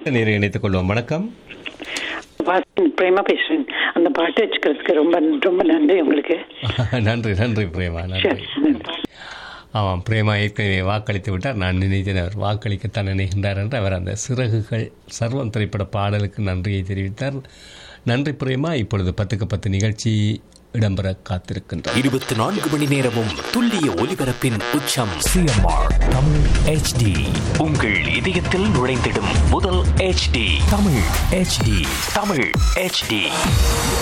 அடுத்த நேரம் இணைத்துக் கொள்வோம் வணக்கம் வாசன் பிரேமா பேசுறேன் அந்த பாட்டு வச்சுக்கிறதுக்கு ரொம்ப ரொம்ப நன்றி உங்களுக்கு நன்றி நன்றி பிரேமா நன்றி சரி ஆமாம் பிரேமா ஏற்கனவே வாக்களித்து விட்டார் நான் நினைத்தேன் அவர் வாக்களிக்கத்தான் நினைக்கின்றார் என்று அவர் அந்த சிறகுகள் சர்வம் திரைப்பட பாடலுக்கு நன்றியை தெரிவித்தார் நன்றி பிரேமா இப்பொழுது பத்துக்கு பத்து நிகழ்ச்சி இடம்பெற காத்திருக்கின்றார் இருபத்தி நான்கு மணி நேரமும் துல்லிய ஒலிபரப்பின் உச்சம் சிஎம்ஆர் தமிழ் ஹெச்டி உங்கள் இதயத்தில் நுழைந்திடும் முதல் HD Tamil HD Tamil HD